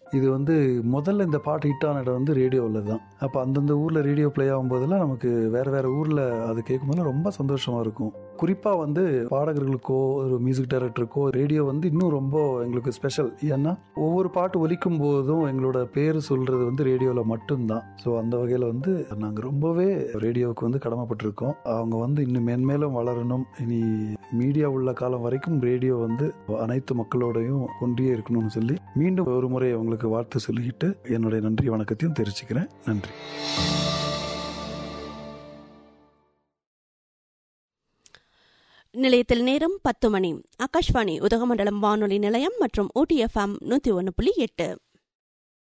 இது வந்து முதல்ல இந்த பாட்டு ஹிட் ஆன இடம் வந்து ரேடியோவில் தான் அப்போ அந்தந்த ஊரில் ரேடியோ ப்ளே ஆகும்போதெல்லாம் நமக்கு வேறு வேறு ஊரில் அது கேட்கும்போது ரொம்ப சந்தோஷமாக இருக்கும் குறிப்பாக வந்து பாடகர்களுக்கோ ஒரு மியூசிக் டைரக்டருக்கோ ரேடியோ வந்து இன்னும் ரொம்ப எங்களுக்கு ஸ்பெஷல் ஏன்னா ஒவ்வொரு பாட்டு ஒலிக்கும் போதும் எங்களோட பேர் சொல்கிறது வந்து ரேடியோவில் மட்டும்தான் ஸோ அந்த வகையில் வந்து நாங்கள் ரொம்பவே ரேடியோவுக்கு வந்து கடமைப்பட்டிருக்கோம் அவங்க வந்து இன்னும் மென்மேலும் வளரணும் இனி மீடியா உள்ள காலம் வரைக்கும் ரேடியோ வந்து அனைத்து மக்களோடையும் ஒன்றியே இருக்கணும்னு சொல்லி மீண்டும் ஒரு முறை அவங்களுக்கு வாழ்த்து சொல்லிக்கிட்டு என்னுடைய நன்றி வணக்கத்தையும் தெரிவிச்சுக்கிறேன் நன்றி நிலையத்தில் நேரம் பத்து மணி ஆகாஷ்வாணி உதகமண்டலம் வானொலி நிலையம் மற்றும் ஓடிஎஃப்எம் நூற்றி ஒன்று புள்ளி எட்டு